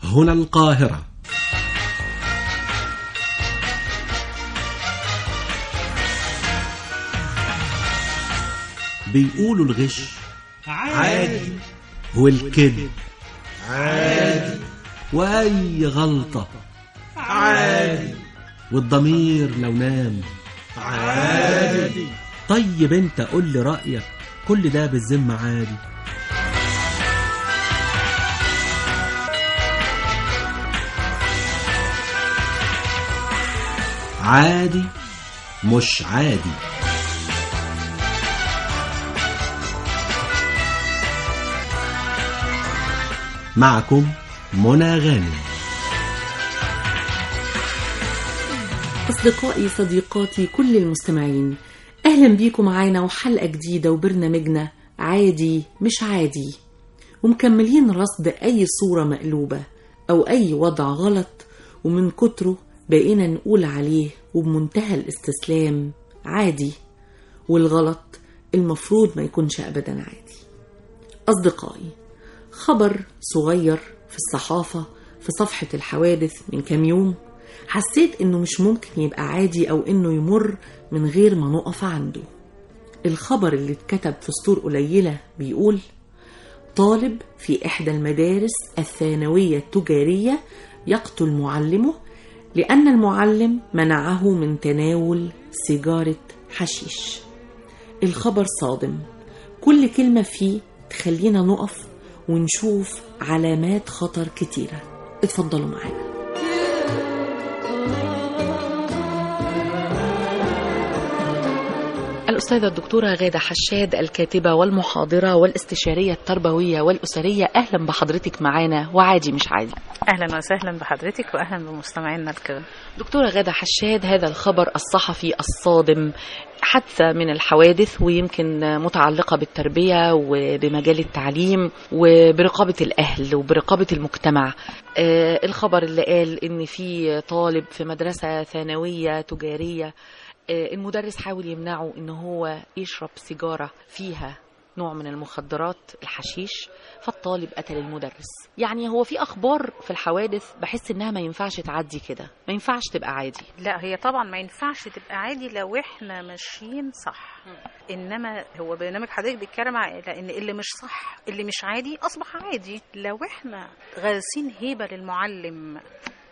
هنا القاهرة بيقولوا الغش عادي والكذب عادي وأي غلطة عادي والضمير لو نام عادي طيب انت قول لي رأيك كل ده بالذمة عادي عادي مش عادي معكم منى غانم أصدقائي صديقاتي كل المستمعين أهلا بيكم معانا وحلقة جديدة وبرنامجنا عادي مش عادي ومكملين رصد أي صورة مقلوبة أو أي وضع غلط ومن كتره بقينا نقول عليه وبمنتهى الاستسلام عادي والغلط المفروض ما يكونش أبدا عادي أصدقائي خبر صغير في الصحافة في صفحة الحوادث من كام يوم حسيت انه مش ممكن يبقى عادي او انه يمر من غير ما نقف عنده الخبر اللي اتكتب في سطور قليلة بيقول طالب في إحدى المدارس الثانوية التجارية يقتل معلمه لأن المعلم منعه من تناول سيجارة حشيش الخبر صادم كل كلمة فيه تخلينا نقف ونشوف علامات خطر كتيرة اتفضلوا معانا الأستاذة الدكتورة غادة حشاد الكاتبة والمحاضرة والاستشارية التربوية والأسرية أهلا بحضرتك معانا وعادي مش عادي اهلا وسهلا بحضرتك واهلا بمستمعينا الكرام دكتورة غادة حشاد هذا الخبر الصحفي الصادم حادثة من الحوادث ويمكن متعلقة بالتربية وبمجال التعليم وبرقابة الأهل وبرقابة المجتمع آه، الخبر اللي قال إن في طالب في مدرسة ثانوية تجارية آه، المدرس حاول يمنعه إن هو يشرب سيجارة فيها نوع من المخدرات الحشيش فالطالب قتل المدرس يعني هو في اخبار في الحوادث بحس انها ما ينفعش تعدي كده ما ينفعش تبقى عادي لا هي طبعا ما ينفعش تبقى عادي لو احنا ماشيين صح انما هو برنامج حضرتك بيتكلم على ان اللي مش صح اللي مش عادي اصبح عادي لو احنا غارسين هيبه للمعلم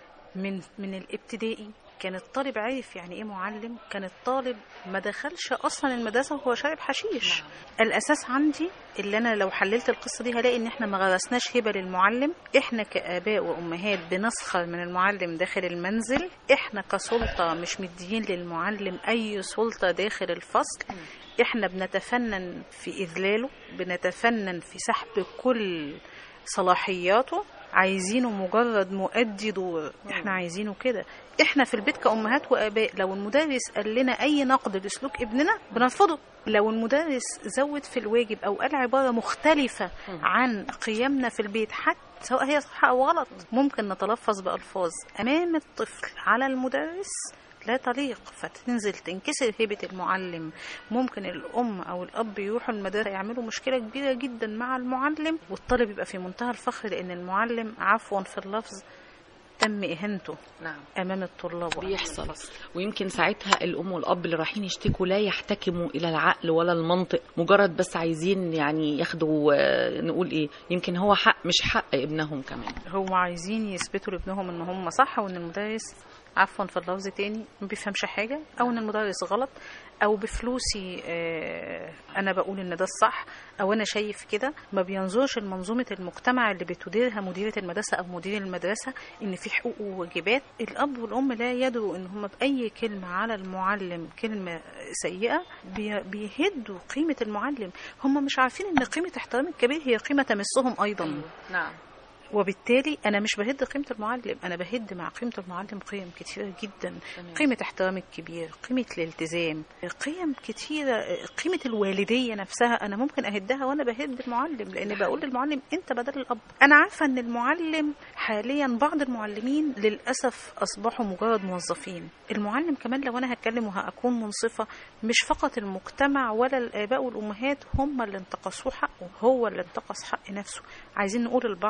من من الابتدائي كان الطالب عارف يعني ايه معلم كان الطالب ما دخلش اصلا المدرسه وهو شارب حشيش نعم. الاساس عندي اللي انا لو حللت القصه دي هلاقي ان احنا ما غرسناش هبه للمعلم احنا كاباء وامهات بنسخر من المعلم داخل المنزل احنا كسلطه مش مديين للمعلم اي سلطه داخل الفصل احنا بنتفنن في اذلاله بنتفنن في سحب كل صلاحياته عايزينه مجرد مؤدي دور احنا عايزينه كده احنا في البيت كأمهات وآباء لو المدرس قال لنا أي نقد لسلوك ابننا بنرفضه لو المدرس زود في الواجب أو قال عبارة مختلفة عن قيمنا في البيت حتى سواء هي صح أو غلط ممكن نتلفظ بألفاظ أمام الطفل على المدرس لا تليق فتنزل تنكسر هيبة المعلم ممكن الأم أو الأب يروحوا المدرسة يعملوا مشكلة كبيرة جدا مع المعلم والطالب يبقى في منتهى الفخر لأن المعلم عفوا في اللفظ تم إهانته نعم أمام الطلاب بيحصل ويمكن ساعتها الأم والأب اللي رايحين يشتكوا لا يحتكموا إلى العقل ولا المنطق مجرد بس عايزين يعني ياخدوا آه، نقول إيه يمكن هو حق مش حق ابنهم كمان هو عايزين يثبتوا لابنهم ان هم صح وان المدرس عفوا في اللفظ تاني ما بيفهمش حاجه او ان المدرس غلط او بفلوسي آه، انا بقول ان ده الصح او انا شايف كده ما بينظرش لمنظومه المجتمع اللي بتديرها مديره المدرسه او مدير المدرسه ان في حقوق وواجبات الاب والام لا يدروا ان هم باي كلمه على المعلم كلمه سيئه بي- بيهدوا قيمه المعلم هم مش عارفين ان قيمه احترام الكبير هي قيمه تمسهم ايضا نعم وبالتالي انا مش بهد قيمه المعلم انا بهد مع قيمه المعلم قيم كتيره جدا تمام. قيمه احترام الكبير قيمه الالتزام قيم كتيره قيمه الوالديه نفسها انا ممكن اهدها وانا بهد المعلم لان بقول للمعلم انت بدل الاب انا عارفه ان المعلم حاليا بعض المعلمين للاسف اصبحوا مجرد موظفين المعلم كمان لو انا هتكلم وهكون منصفه مش فقط المجتمع ولا الاباء والامهات هم اللي انتقصوه حقه هو اللي انتقص حق نفسه عايزين نقول البعض مش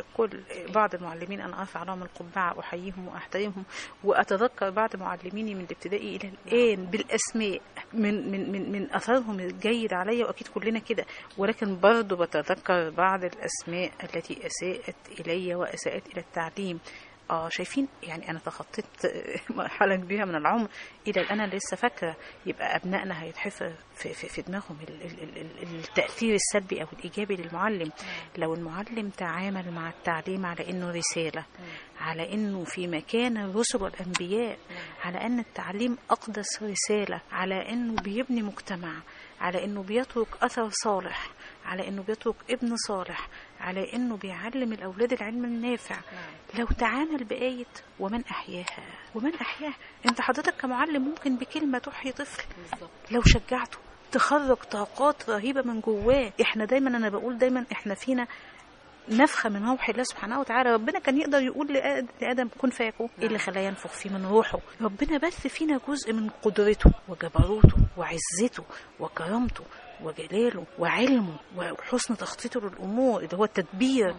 كل بعض المعلمين انا ارفع لهم القبعه احييهم واحترمهم واتذكر بعض معلميني من الابتدائي الى الان بالاسماء من من من من اثرهم الجيد عليا واكيد كلنا كده ولكن برضه بتذكر بعض الاسماء التي اساءت الي واساءت الى التعليم اه شايفين يعني انا تخطيت مرحله كبيره من العمر الى الان انا لسه فاكره يبقى ابنائنا هيتحفر في, في, في دماغهم ال- ال- ال- ال- التاثير السلبي او الايجابي للمعلم لو المعلم تعامل مع التعليم على انه رساله على انه في مكان الرسل والانبياء على ان التعليم اقدس رساله على انه بيبني مجتمع على انه بيترك اثر صالح على انه بيترك ابن صالح على انه بيعلم الاولاد العلم النافع لو تعامل بآية ومن أحياها ومن أحياها أنت حضرتك كمعلم ممكن بكلمة تحيي طفل لو شجعته تخرج طاقات رهيبة من جواه احنا دايما أنا بقول دايما احنا فينا نفخة من روح الله سبحانه وتعالى ربنا كان يقدر يقول لآد- لآدم كن فيكون ايه اللي خلاه ينفخ فيه من روحه ربنا بث فينا جزء من قدرته وجبروته وعزته وكرامته وجلاله وعلمه وحسن تخطيطه للأمور اللي هو التدبير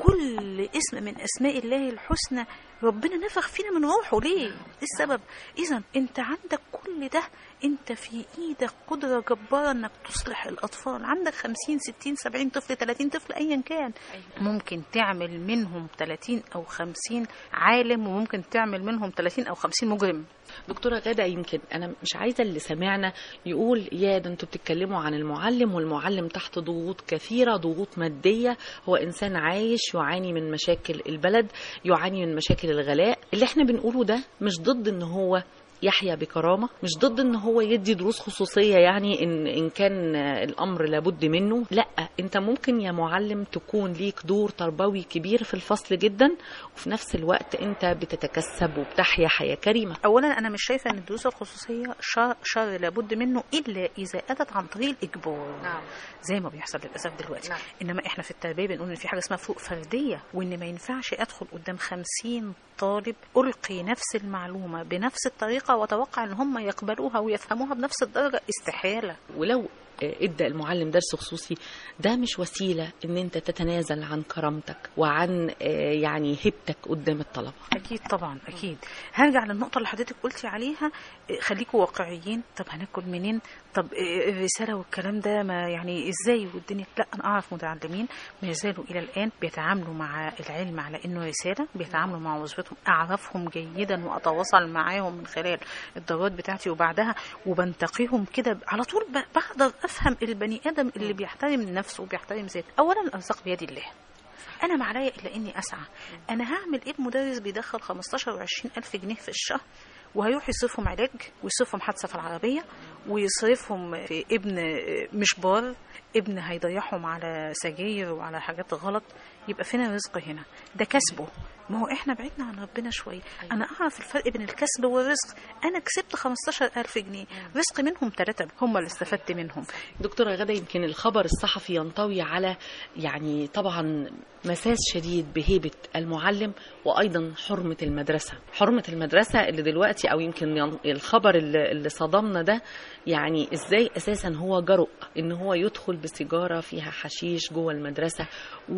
كل اسم من أسماء الله الحسنى ربنا نفخ فينا من روحه ليه؟ ايه السبب؟ إذا أنت عندك كل ده أنت في إيدك قدرة جبارة إنك تصلح الأطفال عندك 50 60 70 طفل 30 طفل أيا كان ممكن تعمل منهم 30 أو 50 عالم وممكن تعمل منهم 30 أو 50 مجرم دكتورة غادة يمكن أنا مش عايزة اللي سمعنا يقول يا ده انتوا بتتكلموا عن المعلم والمعلم تحت ضغوط كثيرة ضغوط مادية هو إنسان عايش يعاني من مشاكل البلد يعاني من مشاكل الغلاء اللي احنا بنقوله ده مش ضد إن هو يحيا بكرامة مش ضد ان هو يدي دروس خصوصية يعني ان, إن كان الامر لابد منه لا انت ممكن يا معلم تكون ليك دور تربوي كبير في الفصل جدا وفي نفس الوقت انت بتتكسب وبتحيا حياة كريمة اولا انا مش شايفه ان الدروس الخصوصيه شر, شر لابد منه الا اذا اتت عن طريق الاجبار نعم. زي ما بيحصل للاسف دلوقتي نعم. انما احنا في التربيه بنقول ان في حاجه اسمها فروق فرديه وان ما ينفعش ادخل قدام خمسين طالب القي نفس المعلومه بنفس الطريقه واتوقع ان هم يقبلوها ويفهموها بنفس الدرجه استحاله ولو ادى المعلم درس خصوصي ده مش وسيله ان انت تتنازل عن كرامتك وعن آه، يعني هيبتك قدام الطلبه اكيد طبعا اكيد هرجع للنقطه اللي حضرتك قلتي عليها إيه، خليكوا واقعيين طب هناكل منين طب إيه، الرساله والكلام ده ما يعني ازاي والدنيا لا انا اعرف متعلمين ما يزالوا الى الان بيتعاملوا مع العلم على انه رساله بيتعاملوا مع وظيفتهم اعرفهم جيدا واتواصل معاهم من خلال الدورات بتاعتي وبعدها وبنتقيهم كده على طول ب- بقدر افهم البني ادم اللي بيحترم نفسه وبيحترم ذاته اولا الارزاق بيد الله انا ما عليا الا اني اسعى انا هعمل ايه بمدرس بيدخل 15 و20 الف جنيه في الشهر وهيروح يصرفهم علاج ويصرفهم حادثه في العربيه ويصرفهم في ابن مش بار ابن هيضيعهم على سجاير وعلى حاجات غلط يبقى فين الرزق هنا ده كسبه ما هو احنا بعدنا عن ربنا شويه انا اعرف الفرق بين الكسب والرزق انا كسبت 15000 جنيه رزق منهم ثلاثه هم اللي استفدت منهم دكتورة غدا يمكن الخبر الصحفي ينطوي على يعني طبعا مساس شديد بهيبة المعلم وأيضا حرمة المدرسة حرمة المدرسة اللي دلوقتي أو يمكن ين- الخبر اللي اللي صدمنا ده يعني إزاي أساسا هو جرؤ إن هو يدخل بسيجارة فيها حشيش جوه المدرسة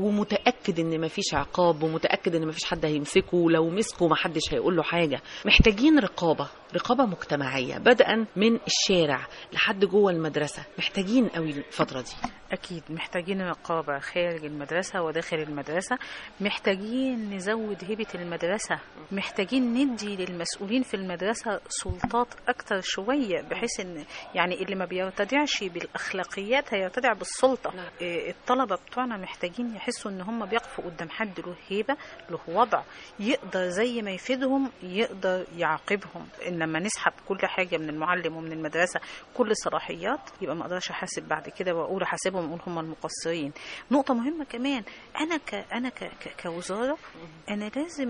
ومتأكد إن مفيش عقاب ومتأكد إن مفيش حد هيمسكه ولو مسكه محدش هيقول له حاجة محتاجين رقابة رقابة مجتمعية بدءا من الشارع لحد جوه المدرسة محتاجين قوي الفترة دي أكيد محتاجين رقابة خارج المدرسة وداخل المدرسة محتاجين نزود هيبة المدرسة محتاجين ندي للمسؤولين في المدرسة سلطات أكتر شوية بحيث إن يعني اللي ما بيرتدعش بالأخلاقيات هيرتدع بالسلطة نعم. إيه، الطلبة بتوعنا محتاجين يحسوا إن هم بيقفوا قدام حد له هيبة له وضع يقدر زي ما يفيدهم يقدر يعاقبهم إن لما نسحب كل حاجة من المعلم ومن المدرسة كل صلاحيات يبقى ما اقدرش احاسب بعد كده واقول احاسبهم واقول هم المقصرين نقطه مهمه كمان انا ك انا ك ك كوزاره انا لازم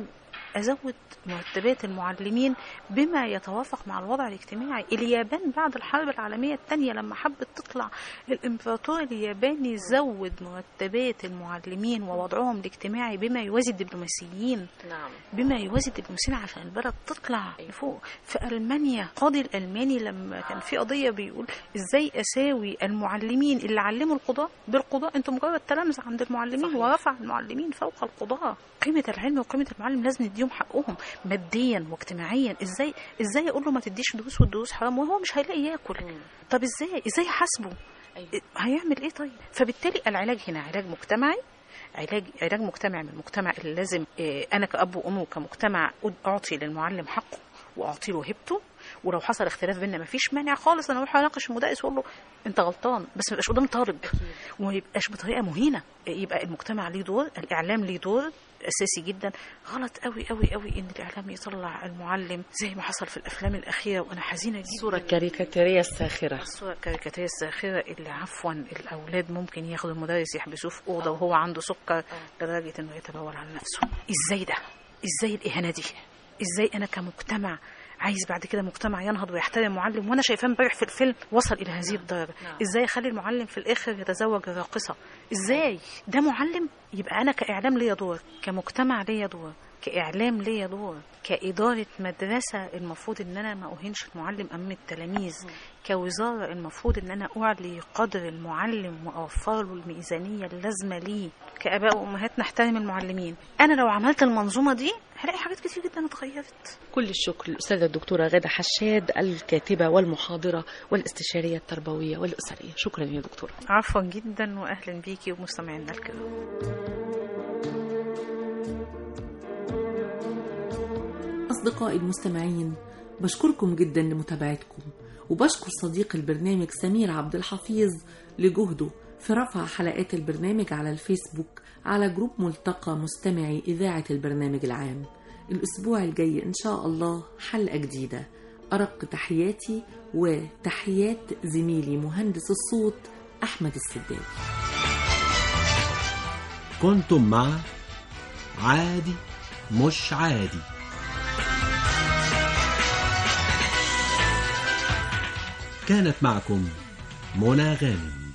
ازود مرتبات المعلمين بما يتوافق مع الوضع الاجتماعي اليابان بعد الحرب العالميه الثانيه لما حبت تطلع الامبراطور الياباني زود مرتبات المعلمين ووضعهم الاجتماعي بما يوازي الدبلوماسيين نعم بما يوازي الدبلوماسيين عشان البلد تطلع لفوق في المانيا قاضي الالماني لما كان في قضيه بيقول ازاي اساوي المعلمين اللي علموا القضاء بالقضاء انتم مجرد تلامذه عند المعلمين صحيح. ورفع المعلمين فوق القضاء قيمه العلم وقيمه المعلم لازم نديهم حقهم ماديا واجتماعيا ازاي ازاي اقول له ما تديش دروس والدروس حرام وهو مش هيلاقي ياكل طب ازاي ازاي احاسبه أيوة. هيعمل ايه طيب فبالتالي العلاج هنا علاج مجتمعي علاج علاج مجتمعي من المجتمع اللي لازم إيه، انا كاب وام وكمجتمع أد- اعطي للمعلم حقه واعطي له هبته ولو حصل اختلاف بيننا مفيش مانع خالص انا اروح اناقش المدرس واقول له انت غلطان بس ما يبقاش قدام طالب وما يبقاش بطريقه مهينه يبقى المجتمع ليه دور الاعلام ليه دور اساسي جدا غلط قوي قوي قوي ان الاعلام يطلع المعلم زي ما حصل في الافلام الاخيره وانا حزينه جدا الصورة الكاريكاتيرية الساخرة الصورة الكاريكاتيرية الساخرة اللي عفوا الأولاد ممكن ياخدوا المدرس يحبسوه في أوضة وهو عنده سكر لدرجة إنه يتبول على نفسه إزاي ده؟ إزاي الإهانة دي؟ إزاي أنا كمجتمع عايز بعد كده مجتمع ينهض ويحترم معلم وانا شايفاه امبارح في الفيلم وصل الى هذه الدرجه نعم. ازاي اخلي المعلم في الاخر يتزوج الراقصه ازاي ده معلم يبقى انا كاعلام ليا دور كمجتمع ليا دور كاعلام ليا دور كاداره مدرسه المفروض ان انا ما اهينش المعلم امام التلاميذ كوزاره المفروض ان انا اعلي قدر المعلم واوفر له الميزانيه اللازمه ليه كاباء وامهات نحترم المعلمين انا لو عملت المنظومه دي هلاقي حاجات كتير جدا اتغيرت كل الشكر للأستاذة الدكتورة غادة حشاد الكاتبة والمحاضرة والاستشارية التربوية والأسرية شكرا يا دكتورة عفوا جدا واهلا بيكي ومستمعينا الكرام أصدقائي المستمعين بشكركم جدا لمتابعتكم وبشكر صديق البرنامج سمير عبد الحفيظ لجهده في رفع حلقات البرنامج على الفيسبوك على جروب ملتقى مستمعي إذاعة البرنامج العام الأسبوع الجاي إن شاء الله حلقة جديدة أرق تحياتي وتحيات زميلي مهندس الصوت أحمد السداد كنتم مع عادي مش عادي كانت معكم منى غانم